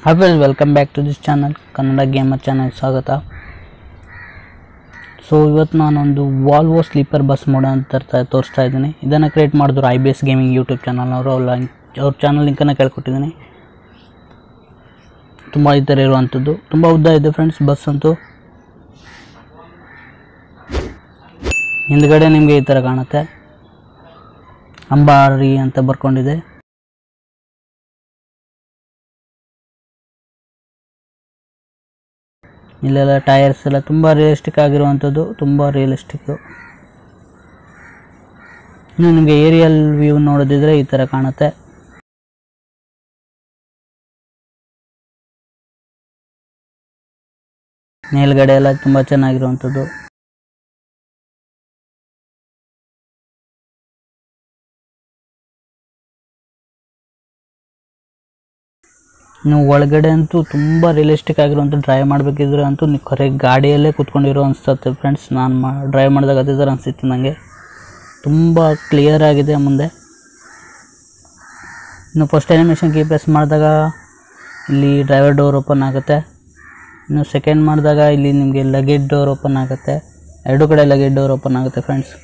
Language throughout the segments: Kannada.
hi friends welcome back to this channel Kannada gamer channel ಸ್ವಾಗತ ಸೊ ಇವತ್ತು ನಾನೊಂದು ವಾಲ್ವೋ ಸ್ಲೀಪರ್ ಬಸ್ ಮೋಡ ಅಂತ ತರ್ತಾ ತೋರಿಸ್ತಾ ಇದ್ದೀನಿ ಇದನ್ನು ಕ್ರಿಯೇಟ್ ಮಾಡಿದ್ರು I B S gaming YouTube ಚಾನಲ್ನವರು ಅವ್ರ ಅವ್ರ ಚಾನಲ್ ಲಿಂಕನ್ನು ಕೇಳ್ಕೊಟ್ಟಿದ್ದೀನಿ ತುಂಬ ಈ ಥರ ಇರುವಂಥದ್ದು ತುಂಬ ಉದ್ದ ಇದೆ ಫ್ರೆಂಡ್ಸ್ ಬಸ್ ಅಂತೂ ಹಿಂದ್ಗಡೆ ನಿಮಗೆ ಈ ಥರ ಕಾಣುತ್ತೆ ಅಂಬಾರಿ ಅಂತ ಬರ್ಕೊಂಡಿದೆ ಇಲ್ಲೆಲ್ಲ ಟೈರ್ಸ್ ಎಲ್ಲ ತುಂಬ ರಿಯಲಿಸ್ಟಿಕ್ ಆಗಿರುವಂಥದ್ದು ತುಂಬ ರಿಯಲಿಸ್ಟಿಕ್ ಇನ್ನು ನಿಮಗೆ ಏರಿಯಲ್ ವ್ಯೂ ನೋಡೋದಿದ್ರೆ ಈ ಥರ ಕಾಣುತ್ತೆ ಮೇಲ್ಗಡೆ ಎಲ್ಲ ತುಂಬ ಚೆನ್ನಾಗಿರುವಂಥದ್ದು ಇನ್ನು ಒಳಗಡೆ ಅಂತೂ ತುಂಬ ರಿಯಲಿಸ್ಟಿಕ್ ಆಗಿರುವಂಥ ಡ್ರೈವ್ ಮಾಡಬೇಕಿದ್ರೆ ಅಂತೂ ನೀವು ಖರೆ ಗಾಡಿಯಲ್ಲೇ ಕೂತ್ಕೊಂಡಿರೋ ಅನಿಸ್ತತ್ತೆ ಫ್ರೆಂಡ್ಸ್ ನಾನು ಮಾ ಡ್ರೈವ್ ಮಾಡಿದಾಗ ಅದೇ ಥರ ಅನಿಸುತ್ತೆ ನನಗೆ ತುಂಬ ಕ್ಲಿಯರ್ ಆಗಿದೆ ಮುಂದೆ ಇನ್ನು ಫಸ್ಟ್ ಅನಿಮೇಷನ್ ಕೀ ಪ್ರೆಸ್ ಮಾಡಿದಾಗ ಇಲ್ಲಿ ಡ್ರೈವರ್ ಡೋರ್ ಓಪನ್ ಆಗುತ್ತೆ ಇನ್ನು ಸೆಕೆಂಡ್ ಮಾಡಿದಾಗ ಇಲ್ಲಿ ನಿಮಗೆ ಲಗೇಜ್ ಡೋರ್ ಓಪನ್ ಆಗುತ್ತೆ ಎರಡು ಕಡೆ ಲಗೇಜ್ ಡೋರ್ ಓಪನ್ ಆಗುತ್ತೆ ಫ್ರೆಂಡ್ಸ್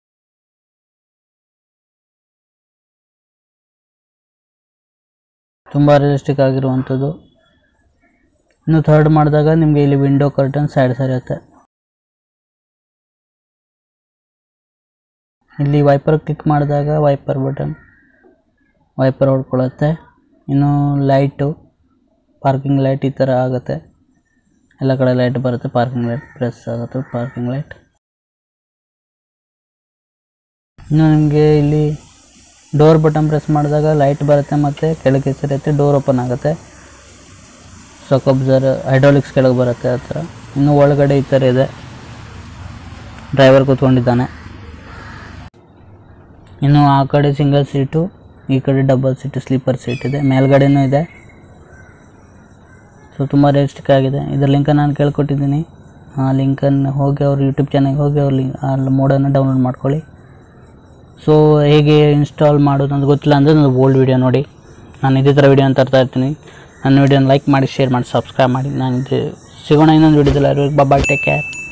ತುಂಬ ರಿಯಲಿಸ್ಟಿಕ್ ಆಗಿರುವಂಥದ್ದು ಇನ್ನು ಥರ್ಡ್ ಮಾಡಿದಾಗ ನಿಮಗೆ ಇಲ್ಲಿ ವಿಂಡೋ ಕರ್ಟನ್ ಸೈಡ್ ಸರಿಯುತ್ತೆ ಇಲ್ಲಿ ವೈಪರ್ ಕ್ಲಿಕ್ ಮಾಡಿದಾಗ ವೈಪರ್ ಬಟನ್ ವೈಪರ್ ಹೊಡ್ಕೊಳ್ಳುತ್ತೆ ಇನ್ನು ಲೈಟು ಪಾರ್ಕಿಂಗ್ ಲೈಟ್ ಈ ಥರ ಆಗುತ್ತೆ ಎಲ್ಲ ಕಡೆ ಲೈಟ್ ಬರುತ್ತೆ ಪಾರ್ಕಿಂಗ್ ಲೈಟ್ ಪ್ರೆಸ್ ಆಗುತ್ತೆ ಪಾರ್ಕಿಂಗ್ ಲೈಟ್ ಇನ್ನು ನಿಮಗೆ ಇಲ್ಲಿ ಡೋರ್ ಬಟನ್ ಪ್ರೆಸ್ ಮಾಡಿದಾಗ ಲೈಟ್ ಬರುತ್ತೆ ಮತ್ತು ಕೆಳಗೆ ಸರಿಯುತ್ತೆ ಡೋರ್ ಓಪನ್ ಆಗುತ್ತೆ ಸೊಕೊಬ್ಸರ್ ಹೈಡ್ರಾಲಿಕ್ಸ್ ಕೆಳಗೆ ಬರುತ್ತೆ ಆ ಥರ ಇನ್ನು ಒಳಗಡೆ ಈ ಥರ ಇದೆ ಡ್ರೈವರ್ ಕೂತ್ಕೊಂಡಿದ್ದಾನೆ ಇನ್ನು ಆ ಕಡೆ ಸಿಂಗಲ್ ಸೀಟು ಈ ಕಡೆ ಡಬಲ್ ಸೀಟು ಸ್ಲೀಪರ್ ಸೀಟ್ ಇದೆ ಮೇಲ್ಗಡೆನೂ ಇದೆ ಸೊ ತುಂಬ ರಿಯಲಿಸ್ಟಿಕ್ ಆಗಿದೆ ಇದರ ಲಿಂಕನ್ನು ನಾನು ಕೇಳ್ಕೊಟ್ಟಿದ್ದೀನಿ ಆ ಲಿಂಕನ್ನು ಹೋಗಿ ಅವ್ರ ಯೂಟ್ಯೂಬ್ ಚಾನಲ್ಗೆ ಹೋಗಿ ಅವ್ರ ಲಿಂಕ್ ಆ ಮೋಡನ್ನು ಡೌನ್ಲೋಡ್ ಮಾಡ್ಕೊಳ್ಳಿ ಸೊ ಹೇಗೆ ಇನ್ಸ್ಟಾಲ್ ಮಾಡೋದು ಅಂತ ಗೊತ್ತಿಲ್ಲ ಅಂದರೆ ನನ್ನ ಓಲ್ಡ್ ವೀಡಿಯೋ ನೋಡಿ ನಾನು ಇದೇ ಥರ ವೀಡಿಯೋ ಅಂತ ತರ್ತಾ ಇರ್ತೀನಿ ನನ್ನ ವೀಡಿಯೋನ ಲೈಕ್ ಮಾಡಿ ಶೇರ್ ಮಾಡಿ ಸಬ್ಸ್ಕ್ರೈಬ್ ಮಾಡಿ ನಾನು ಇದು ಸಿಗೋಣ ಇನ್ನೊಂದು ವೀಡಿಯೋದಲ್ಲಿ ಬಾಯ್ ಟೇಕ್ ಕೇರ್